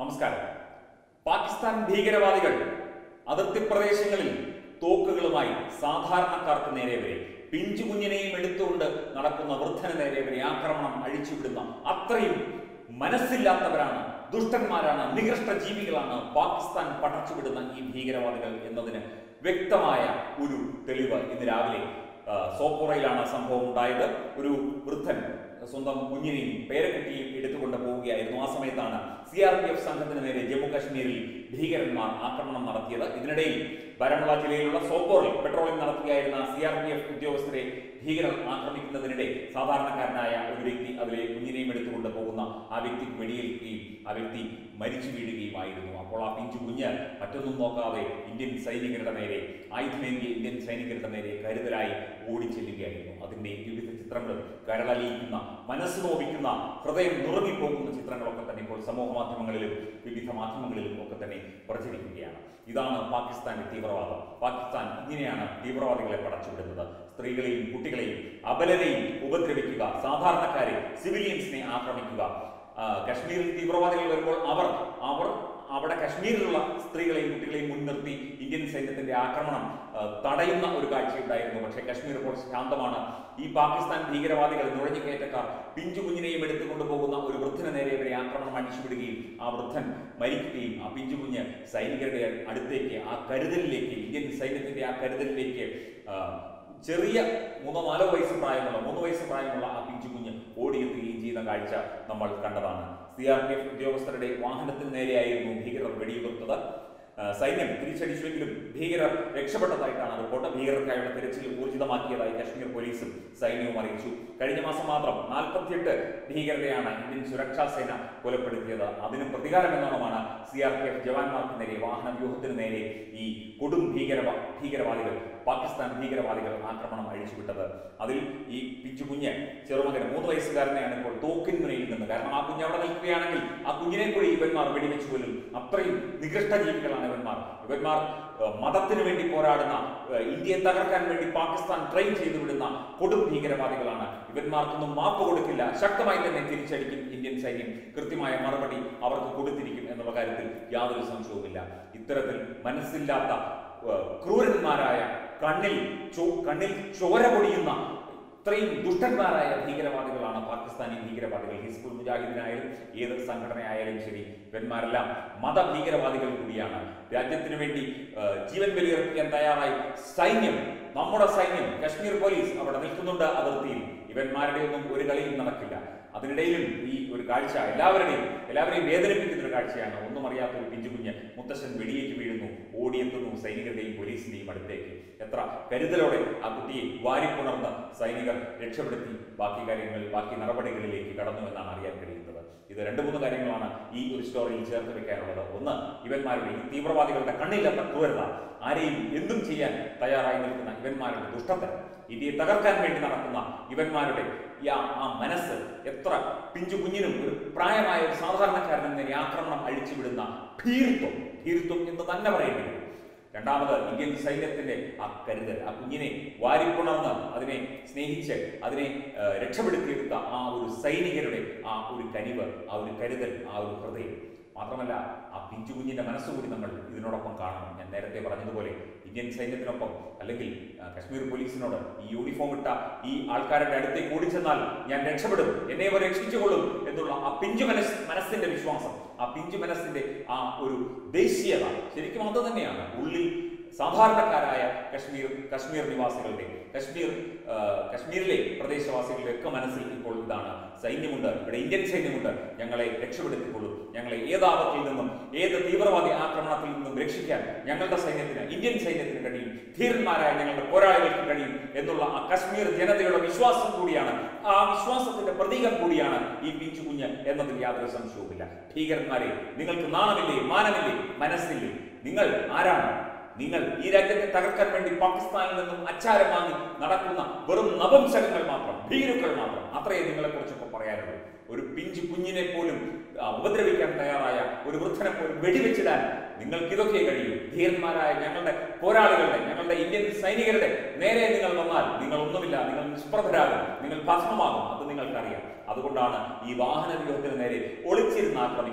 നമസ്കാരം പാകിസ്ഥാൻ ഭീകരവാദികൾ അതിർത്തി പ്രദേശങ്ങളിൽ തോക്കുകളുമായി സാധാരണക്കാർക്ക് നേരെ വരെ പിഞ്ചു കുഞ്ഞിനെയും എടുത്തുകൊണ്ട് നടക്കുന്ന വൃദ്ധന് നേരെ വരെ ആക്രമണം അഴിച്ചുവിടുന്ന അത്രയും മനസ്സില്ലാത്തവരാണ് ദുഷ്ടന്മാരാണ് നികൃഷ്ട ജീവികളാണ് പാകിസ്ഥാൻ പടച്ചുവിടുന്ന ഈ ഭീകരവാദികൾ എന്നതിന് വ്യക്തമായ ഒരു തെളിവ് ഇന്ന് രാവിലെ ആ, സോപ്പോറയിലാണ് സംഭവം ഉണ്ടായത് ഒരു വൃദ്ധൻ സ്വന്തം കുഞ്ഞിനെയും പേരക്കുട്ടിയും എടുത്തുകൊണ്ട് പോവുകയായിരുന്നു ആ സമയത്താണ് സി ആർ പി എഫ് സംഘത്തിന് നേരെ ജമ്മു കാശ്മീരിൽ ഭീകരന്മാർ ആക്രമണം നടത്തിയത് ഇതിനിടയിൽ ബാരമുള്ള ജില്ലയിലുള്ള സോപ്പോറിൽ പെട്രോളിംഗ് നടത്തുകയായിരുന്ന സി ആർ പി എഫ് ഉദ്യോഗസ്ഥരെ ഭീകരർ ആക്രമിക്കുന്നതിനിടെ സാധാരണക്കാരനായ ഒരു വ്യക്തി അതിലെ കുഞ്ഞിനെയും എടുത്തുകൊണ്ട് പോകുന്ന ആ വ്യക്തിക്ക് വെടിയേൽക്കുകയും ആ വ്യക്തി മരിച്ചു വീഴുകയുമായിരുന്നു അപ്പോൾ ആ പിഞ്ചു കുഞ്ഞ് മറ്റൊന്നും നോക്കാതെ ഇന്ത്യൻ സൈനികരുടെ നേരെ ആയുധമേന്തിയ ഇന്ത്യൻ സൈനികരുടെ നേരെ കരുതലായി ഓടിച്ചെല്ലുകയായിരുന്നു അതിന്റെ വിവിധ ചിത്രങ്ങളും കരളലിയിക്കുന്ന മനസ്സ് നോവിക്കുന്ന ഹൃദയം നുറങ്ങിപ്പോകുന്ന ചിത്രങ്ങളൊക്കെ തന്നെ ഇപ്പോൾ സമൂഹ മാധ്യമങ്ങളിലും വിവിധ മാധ്യമങ്ങളിലും ഒക്കെ തന്നെ പ്രചരിക്കുകയാണ് ഇതാണ് പാകിസ്ഥാന്റെ തീവ്രവാദം പാകിസ്ഥാൻ ഇങ്ങനെയാണ് തീവ്രവാദികളെ പടച്ചുവിടുന്നത് സ്ത്രീകളെയും കുട്ടികളെയും അബലരെയും ഉപദ്രവിക്കുക സാധാരണക്കാരെ സിവിലിയൻസിനെ ആക്രമിക്കുക ആ, കശ്മീരിൽ തീവ്രവാദികൾ വരുമ്പോൾ അവർ അവർ അവിടെ കശ്മീരിലുള്ള സ്ത്രീകളെയും കുട്ടികളെയും മുൻനിർത്തി ഇന്ത്യൻ സൈന്യത്തിന്റെ ആക്രമണം ആ, തടയുന്ന ഒരു കാഴ്ചയുണ്ടായിരുന്നു പക്ഷേ കശ്മീർ കുറച്ച് ശാന്തമാണ് ഈ പാകിസ്ഥാൻ ഭീകരവാദികൾ നുഴഞ്ഞു കയറ്റക്കാർ പിഞ്ചു കുഞ്ഞിനെയും എടുത്തുകൊണ്ട് പോകുന്ന ഒരു വൃദ്ധന് നേരെ ഇവരെ ആക്രമണം അടിച്ചുവിടുകയും ആ വൃദ്ധൻ മരിക്കുകയും ആ പിഞ്ചു കുഞ്ഞ് സൈനികരുടെ അടുത്തേക്ക് ആ കരുതലിലേക്ക് ഇന്ത്യൻ സൈന്യത്തിന്റെ ആ കരുതലിലേക്ക് ആ, ചെറിയ മൂന്നോ നാലോ വയസ്സ് പ്രായമുള്ള മൂന്ന് വയസ്സ് പ്രായമുള്ള ആ പിഞ്ചു കുഞ്ഞ് ഓടിയെത്തുകയും ചെയ്ത കാഴ്ച നമ്മൾ കണ്ടതാണ് സി ആർ പി എഫ് ഉദ്യോഗസ്ഥരുടെ വാഹനത്തിന് നേരെയായിരുന്നു ഭീകരർ വെടിയുതിർത്തത് ആ, സൈന്യം തിരിച്ചടിച്ചുവെങ്കിലും ഭീകരർ രക്ഷപ്പെട്ടതായിട്ടാണ് റിപ്പോർട്ട് ഭീകരർക്കായുള്ള തിരച്ചിൽ ഊർജിതമാക്കിയതായി കശ്മീർ പോലീസും സൈന്യവും അറിയിച്ചു കഴിഞ്ഞ മാസം മാത്രം നാൽപ്പത്തിയെട്ട് ഭീകരരെയാണ് ഇന്ത്യൻ സുരക്ഷാ സേന കൊലപ്പെടുത്തിയത് അതിന് പ്രതികാരം എന്നോണമാണ് സി ആർ പി എഫ് ജവാന്മാർക്ക് നേരെ വാഹന വ്യൂഹത്തിന് നേരെ ഈ കൊടും ഭീകരവാ ഭീകരവാദികൾ പാകിസ്ഥാൻ ഭീകരവാദികൾ ആക്രമണം അഴിച്ചുവിട്ടത് അതിൽ ഈ പിച്ചു കുഞ്ഞ് ചെറുമകൻ മൂന്ന് വയസ്സുകാരനെയാണ് ഇപ്പോൾ തോക്കിൻ മുനയിൽ നിന്ന് കാരണം ആ കുഞ്ഞ് അവിടെ നിൽക്കുകയാണെങ്കിൽ ആ കുഞ്ഞിനെ കൂടി ഇവന്മാർ വെടിവെച്ചു കൊല്ലും അത്രയും നികൃഷ്ട ജീവികളാണ് ഇവന്മാർ ഇവന്മാർ ഏഹ്, മതത്തിന് വേണ്ടി പോരാടുന്ന ഏഹ്, ഇന്ത്യയെ തകർക്കാൻ വേണ്ടി പാകിസ്ഥാൻ ട്രെയിൻ ചെയ്തു വിടുന്ന കൊടും ഭീകരവാദികളാണ് ഇവന്മാർക്കൊന്നും മാപ്പ് കൊടുക്കില്ല ശക്തമായി തന്നെ തിരിച്ചടിക്കും ഇന്ത്യൻ സൈന്യം കൃത്യമായ മറുപടി അവർക്ക് കൊടുത്തിരിക്കും എന്നുള്ള കാര്യത്തിൽ യാതൊരു സംശയവുമില്ല ഇത്തരത്തിൽ മനസ്സില്ലാത്ത ഏഹ്, ക്രൂരന്മാരായ കണ്ണിൽ ചോ- കണ്ണിൽ ചോര പൊടിയുന്ന ഇത്രയും ദുഷ്ടന്മാരായ ഭീകരവാദികളാണ് പാകിസ്ഥാനി ഭീകരവാദികൾ ഹിസ്ബുൾ മുജാഹിദിനായാലും ഏത് സംഘടനയായാലും ശരി ഇവന്മാരെല്ലാം മതഭീകരവാദികൾ കൂടിയാണ് രാജ്യത്തിനു വേണ്ടി ഏഹ്, ജീവൻ ബലിയർപ്പിക്കാൻ തയ്യാറായി സൈന്യം നമ്മുടെ സൈന്യം കശ്മീർ പോലീസ് അവിടെ നിൽക്കുന്നുണ്ട് അതിർത്തിയിൽ ഇവന്മാരുടെ ഒന്നും ഒരു കളിയും നടക്കില്ല അതിനിടയിലും ഈ ഒരു കാഴ്ച എല്ലാവരുടെയും എല്ലാവരെയും വേദനിപ്പിക്കുന്ന ഒരു കാഴ്ചയാണ് ഒന്നും അറിയാത്ത ഒരു പിഞ്ചു കുഞ്ഞ് മുത്തശ്ശൻ വെടിയേറ്റ് വീഴുന്നു ഓടിയെത്തുന്നു സൈനികരുടെയും പോലീസിന്റെയും അടുത്തേക്ക് എത്ര കരുതലോടെ ആ കുട്ടിയെ വാരിപ്പുണർന്ന് സൈനികർ രക്ഷപ്പെടുത്തി ബാക്കി കാര്യങ്ങൾ ബാക്കി നടപടികളിലേക്ക് കടന്നു എന്നാണ് അറിയാൻ കഴിയുന്നത് ഇത് രണ്ട് മൂന്ന് കാര്യങ്ങളാണ് ഈ ഒരു സ്റ്റോറിയിൽ ചേർത്ത് വെക്കാനുള്ളത് ഒന്ന് ഇവന്മാരുടെ ഈ തീവ്രവാദികളുടെ കണ്ണില്ലാത്ത ക്രൂരത ആരെയും എന്തും ചെയ്യാൻ തയ്യാറായി നിൽക്കുന്ന ഇവന്മാരുടെ ദുഷ്ടത്തരം ഇന്ത്യയെ തകർക്കാൻ വേണ്ടി നടക്കുന്ന ഇവന്മാരുടെ ഈ ആ ആ മനസ്സ് എത്ര പിഞ്ചു കുഞ്ഞിനും ഒരു പ്രായമായ ഒരു സാധാരണക്കാരനും നേരെ ആക്രമണം അഴിച്ചുവിടുന്ന ഭീരുത്വം ഭീരുത്വം എന്ന് തന്നെ പറയേണ്ടി വരും രണ്ടാമത് ഇന്ത്യൻ സൈന്യത്തിന്റെ ആ കരുതൽ ആ കുഞ്ഞിനെ വാരിപ്പുണർന്ന് അതിനെ സ്നേഹിച്ച് അതിനെ ആ, രക്ഷപ്പെടുത്തിയെടുത്ത ആ ഒരു സൈനികരുടെ ആ ഒരു കനിവ് ആ ഒരു കരുതൽ ആ ഒരു ഹൃദയം മാത്രമല്ല ആ പിഞ്ചു കുഞ്ഞിന്റെ മനസ്സുകൂടി നമ്മൾ ഇതിനോടൊപ്പം കാണണം ഞാൻ നേരത്തെ പറഞ്ഞതുപോലെ ഇന്ത്യൻ സൈന്യത്തിനൊപ്പം അല്ലെങ്കിൽ ആ, കശ്മീർ പോലീസിനോട് ഈ യൂണിഫോം ഇട്ട ഈ ആൾക്കാരുടെ അടുത്തേക്ക് ഓടിച്ചെന്നാൽ ഞാൻ രക്ഷപ്പെടും എന്നെ ഇവർ രക്ഷിച്ചുകൊള്ളും എന്നുള്ള ആ പിഞ്ചു മനസ് മനസ്സിന്റെ വിശ്വാസം ആ പിഞ്ചു മനസ്സിന്റെ ആ ഒരു ദേശീയത ശരിക്കും അത് തന്നെയാണ് ഉള്ളിൽ സാധാരണക്കാരായ കശ്മീർ കശ്മീർ നിവാസികളുടെ കശ്മീർ ആ, കശ്മീരിലെ പ്രദേശവാസികളുടെ ഒക്കെ മനസ്സിൽ ഇപ്പോൾ ഇതാണ് സൈന്യമുണ്ട് ഇവിടെ ഇന്ത്യൻ സൈന്യമുണ്ട് ഞങ്ങളെ രക്ഷപ്പെടുത്തിക്കൊള്ളും ഞങ്ങളെ ഏതാപത്തിൽ നിന്നും ഏത് തീവ്രവാദി ആക്രമണത്തിൽ നിന്നും രക്ഷിക്കാൻ ഞങ്ങളുടെ സൈന്യത്തിന് ഇന്ത്യൻ സൈന്യത്തിന് കഴിയും ധീരന്മാരായ ഞങ്ങളുടെ പോരാളികൾക്ക് കഴിയും എന്നുള്ള ആ കശ്മീർ ജനതയുടെ വിശ്വാസം കൂടിയാണ് ആ വിശ്വാസത്തിന്റെ പ്രതീകം കൂടിയാണ് ഈ പിഞ്ചു കുഞ്ഞ് എന്നതിൽ യാതൊരു സംശയവുമില്ല ഭീകരന്മാരെ നിങ്ങൾക്ക് നാണമില്ലേ മാനമില്ലേ മനസ്സില്ലേ നിങ്ങൾ ആരാണ് നിങ്ങൾ ഈ രാജ്യത്തെ തകർക്കാൻ വേണ്ടി പാകിസ്ഥാനിൽ നിന്നും അച്ചാരം വാങ്ങി നടക്കുന്ന വെറും നപംസകങ്ങൾ മാത്രം ഭീരുക്കൾ മാത്രം അത്രയേ നിങ്ങളെ കുറിച്ചൊക്കെ പറയാനുള്ളൂ ഒരു പിഞ്ചു കുഞ്ഞിനെ പോലും ആ, ഉപദ്രവിക്കാൻ തയ്യാറായ ഒരു വൃദ്ധനെ പോലും വെടിവെച്ചിടാൻ നിങ്ങൾക്ക് ഇതൊക്കെ കഴിയൂ ധീരന്മാരായ ഞങ്ങളുടെ പോരാളികളുടെ ഞങ്ങളുടെ ഇന്ത്യൻ സൈനികരുടെ നേരെ നിങ്ങൾ വന്നാൽ നിങ്ങൾ ഒന്നുമില്ല നിങ്ങൾ നിഷ്പ്രഭരാകും നിങ്ങൾ ഭസ്മമാകും അത് നിങ്ങൾക്കറിയാം അതുകൊണ്ടാണ് ഈ വാഹന വ്യൂഹത്തിന് നേരെ ഒളിച്ചിരുന്ന് ആക്രമിക്കുന്ന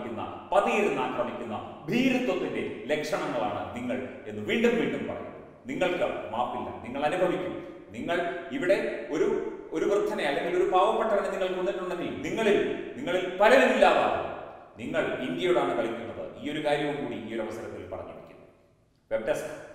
പതിയിരുന്ന് ആക്രമിക്കുന്ന ഭീരുത്വത്തിന്റെ ലക്ഷണങ്ങളാണ് നിങ്ങൾ എന്ന് വീണ്ടും വീണ്ടും പറയുന്നു നിങ്ങൾക്ക് മാപ്പില്ല നിങ്ങൾ അനുഭവിക്കും നിങ്ങൾ ഇവിടെ ഒരു ഒരു വൃദ്ധനെ അല്ലെങ്കിൽ ഒരു പാവപ്പെട്ടവനെ നിങ്ങൾ കൊന്നിട്ടുണ്ടെങ്കിൽ നിങ്ങളിൽ നിങ്ങളിൽ പലരും ഇല്ലാതാകും നിങ്ങൾ ഇന്ത്യയോടാണ് കളിക്കുന്നത് ഈ ഒരു കാര്യവും കൂടി ഈ ഒരു അവസരത്തിൽ പറഞ്ഞിരിക്കുന്നു വെബ് ഡെസ്ക്